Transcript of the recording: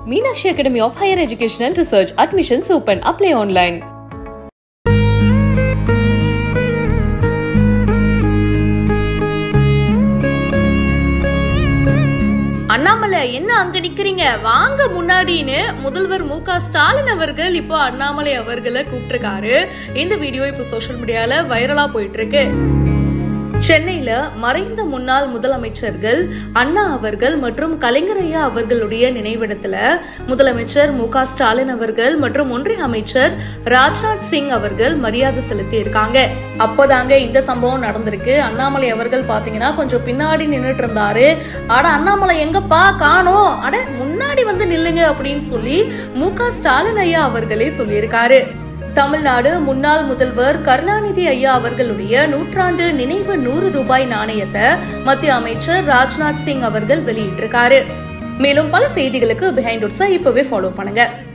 Meenakshi Academy of Higher Education and Research. Admissions open. Apply online. Annamalai என்ன அங்க நிக்கிறீங்க வாங்க முன்னாடின்னு முதல்வர் மு க ஸ்டாலின் அவர்கள் இப்போ அண்ணாமலை அவர்களை கூப்பிட்டிருக்காரு இந்த வீடியோ இப்போ சோஷியல் மீடியால வைரலா போயிட்டு இருக்கு சென்னையில மறைந்த முன்னாள் முதலமைச்சர்கள் அண்ணா அவர்கள் மற்றும் கலைஞர் ஐயா அவர்களுடைய நினைவிடத்துல முதலமைச்சர் மு க ஸ்டாலின் அவர்கள் மற்றும் ஒன்றிய அமைச்சர் ராஜ்நாத் சிங் அவர்கள் மரியாதை செலுத்தி இருக்காங்க அப்போதாங்க இந்த சம்பவம் நடந்திருக்கு அண்ணாமலை அவர்கள் பாத்தீங்கன்னா கொஞ்சம் பின்னாடி நின்னுட்டு இருந்தாரு அட அண்ணாமலை எங்கப்பா காணோம் அட முன்னாடி வந்து நில்லுங்க அப்படின்னு சொல்லி மு க ஸ்டாலின் ஐயா அவர்களே சொல்லியிருக்காரு தமிழ்நாடு முன்னாள் முதல்வர் கருணாநிதி ஐயா அவர்களுடைய நூற்றாண்டு நினைவு நூறு ரூபாய் நாணயத்தை மத்திய அமைச்சர் ராஜ்நாத் சிங் அவர்கள் வெளியிட்டிருக்காரு மேலும் பல செய்திகளுக்கு பிஹைண்ட் இப்பவே ஃபாலோ பண்ணுங்க